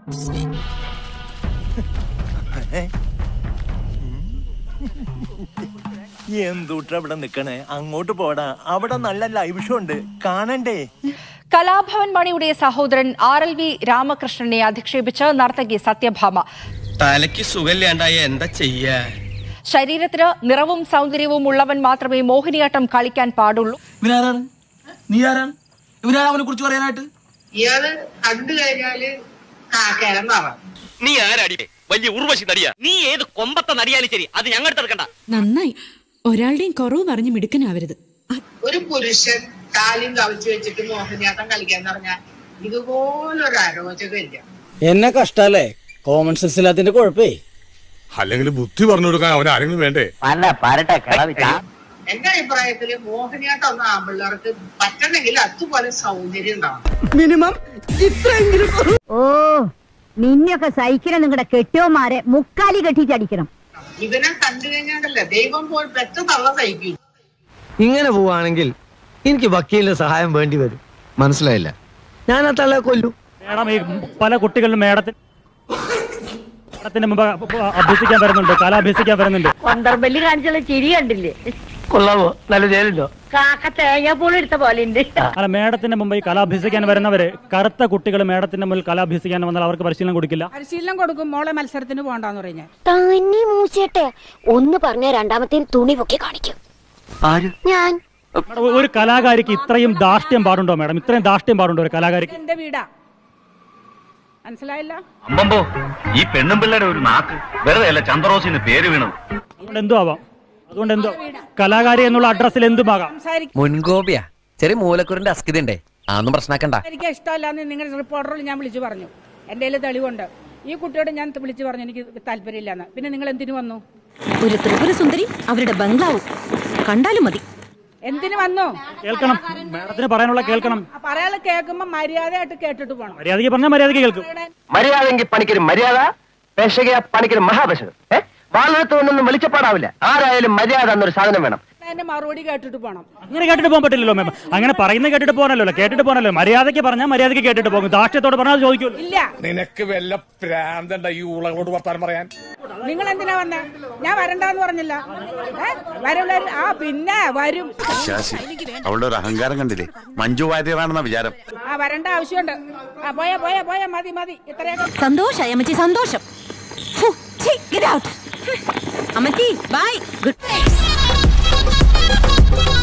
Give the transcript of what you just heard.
എന്തൂട്ട ഇവിടെ നിക്കണേ അങ്ങോട്ട് പോടാ അവിടെ നല്ല ലൈവ് ഷോ ഉണ്ട് കാണണ്ടേ കലാഭവൻ മണിയുടെ സഹോദരൻ ആർ എൽ വി രാമകൃഷ്ണനെ അധിക്ഷേപിച്ച് നർത്തകി സത്യഭാമ തലയ്ക്ക് സുഖമില്ലാണ്ടായ എന്താ ചെയ്യാ ശരീരത്തിന് നിറവും സൗന്ദര്യവും ഉള്ളവൻ മാത്രമേ മോഹിനിയാട്ടം കളിക്കാൻ പാടുള്ളൂ ഇവനാരാണ് നീ ആരാണ് ഇവനാരാ അവനെ കുറിച്ച് പറയാനായിട്ട് ഇയാള് കണ്ടു കഴിഞ്ഞാല് കാക്കേരന്നാവാം നീ ആരാടി വലിയ ഉർവശി നടിയാ നീ ഏത് കൊമ്പത്തെ നടിയാലും ശരി അത് ഞങ്ങൾ എടുക്കണ്ട നന്നായി ഒരാളുടെയും കുറവ് പറഞ്ഞ് മിടുക്കനാവരുത് ഒരു പുരുഷൻ കാലും കവിച്ചു വെച്ചിട്ട് മോഹിനിയാട്ടം കളിക്കാന്ന് പറഞ്ഞാൽ ഇതുപോലൊരു അരോചകമില്ല എന്നെ കഷ്ടല്ലേ കോമൺ സെൻസ് ഇല്ലാത്തതിന്റെ കുഴപ്പേ അല്ലെങ്കിൽ ബുദ്ധി പറഞ്ഞു കൊടുക്കാൻ അവൻ ആരെങ്കിലും വേണ്ടേ അല്ല പാരട്ടെ കിളവിച്ചാ എന്റെ അഭിപ്രായത്തില് മോഹിനിയാട്ടം ഒന്നും ആമ്പിള്ളേർക്ക് പറ്റണമെങ്കിൽ അതുപോലെ സൗന്ദര്യം ഉണ്ടാവണം ഓ നിന്നെയൊക്കെ സഹിക്കണം നിങ്ങളുടെ കെട്ടിയോമാരെ മുക്കാലി കെട്ടിച്ചടിക്കണം ഇവനെ കണ്ടു കഴിഞ്ഞാണ്ടല്ലേ ദൈവം പോൽ പെറ്റ തള്ള സഹിക്കും ഇങ്ങനെ പോവാണെങ്കിൽ എനിക്ക് വക്കീലിന്റെ സഹായം വേണ്ടി വരും മനസ്സിലായില്ല ഞാൻ ആ തള്ളെ കൊല്ലു മേഡം ഈ പല കുട്ടികളിലും മേഡത്തിന് മേഡത്തിന്റെ മുമ്പ് അഭ്യസിക്കാൻ വരുന്നുണ്ട് കല അഭ്യസിക്കാൻ വരുന്നുണ്ട് കൊണ്ടർബല്ലി കാണിച്ചുള്ള ചിരി കണ്ടില്ലേ കൊള്ളാവോ നല്ല ജയിലുണ്ടോ കാക്ക തേങ്ങ പോലും എടുത്ത പോലെ ഉണ്ട് അല്ല മേഡത്തിന്റെ മുമ്പ് ഈ കല അഭ്യസിക്കാൻ വരുന്നവര് കറുത്ത കുട്ടികൾ മേഡത്തിന്റെ മുമ്പിൽ കല അഭ്യസിക്കാൻ വന്നാൽ അവർക്ക് പരിശീലനം കൊടുക്കില്ല പരിശീലനം കൊടുക്കും മോളെ മത്സരത്തിന് പോകണ്ടെന്ന് പറഞ്ഞാൽ തന്നെ മൂച്ചേട്ടെ ഒന്ന് പറഞ്ഞ രണ്ടാമത്തെ തുണി പൊക്കി കാണിക്കും ആര് ഞാൻ മേഡം, ഒരു കലാകാരിക്ക് ഇത്രയും ധാർഷ്ട്യം പാടുണ്ടോ മേഡം ഇത്രയും ധാർഷ്ട്യം പാടുണ്ടോ ഒരു കലാകാരിക്ക് എന്റെ വീടാ മനസ്സിലായില്ല അമ്പമ്പോ ഈ പെണ്ണും പിള്ളേരുടെ ഒരു നാക്ക് വെറുതെ അല്ല ചന്ദ്രോസിന് പേര് വീണത് അതുകൊണ്ട് എന്തോ ആവാം അതുകൊണ്ട് എന്തോ കലാകാരി എന്നുള്ള അഡ്രസ്സിൽ എന്തുമാകാം സംസാരിക്കാൻ മുൻകോപിയാ ചെറിയ മൂലക്കുറിന്റെ അസ്കിതണ്ടേ അതൊന്നും പ്രശ്നമാക്കണ്ട ഇഷ്ടമല്ലാന്ന് നിങ്ങളുടെ റിപ്പോർട്ടറിൽ ഞാൻ വിളിച്ചു പറഞ്ഞു എന്റെ കയ്യിൽ തെളിവുണ്ട് ഈ കുട്ടിയോട് ഞാൻ വിളിച്ചു പറഞ്ഞു എനിക്ക് താല്പര്യമില്ലെന്ന് പിന്നെ നിങ്ങൾ എന്തിനു വന്നു ഒരു ത്രിപുര സുന്ദരി അവരുടെ ബംഗ്ലാവ് കണ്ടാലും മതി എന്തിനു വന്നു കേൾക്കണം മേഡത്തിന് പറയാനുള്ള കേൾക്കണം പറയാതെ കേൾക്കുമ്പോ മര്യാദയായിട്ട് കേട്ടിട്ട് പോണം മര്യാദയ്ക്ക് പറഞ്ഞാൽ മര്യാദയ്ക്ക് കേൾക്കും മര്യാദെങ്കിൽ പണിക്കൊരു മര്യാദ പേശകയ പണിക്കൊരു മഹാപേശകം ഏ വാളെടുത്ത് ഒന്നും വെളിച്ചപ്പാടാവില്ല ആരായാലും മര്യാദ എന്നൊരു സാധനം വേണം എന്റെ മറുപടി കേട്ടിട്ട് പോണം അങ്ങനെ കേട്ടിട്ട് പോകാൻ പറ്റില്ലല്ലോ മാം അങ്ങനെ പറയുന്ന കേട്ടിട്ട് പോകാനല്ലോ കേട്ടിട്ട് പോകാനല്ലോ മര്യാദയ്ക്ക് പറഞ്ഞാൽ മര്യാദയ്ക്ക് കേട്ടിട്ട് പോകും ധാർഷ്ട്യത്തോട് പറഞ്ഞാൽ ചോദിക്കുമല്ലോ ഇല്ല നിനക്ക് വല്ല പ്രാന്തണ്ട ഈ ഉളകളോട് വർത്താനം പറയാൻ നിങ്ങൾ എന്തിനാ വന്നേ ഞാൻ വരണ്ടെന്ന് പറഞ്ഞില്ല ഏ? വരൂല ആ പിന്നെ വരും അവളുടെ ഒരു അഹങ്കാരം കണ്ടില്ലേ മഞ്ജു വാര്യറാണെന്ന വിചാരം ആ വരണ്ട ആവശ്യമുണ്ട് ആ പോയാ പോയാ പോയാ മതി മതി ഇത്രയൊക്കെ സന്തോഷായി അമ്മച്ചി സന്തോഷം അമ്മച്ചി ബൈ ഗുഡ്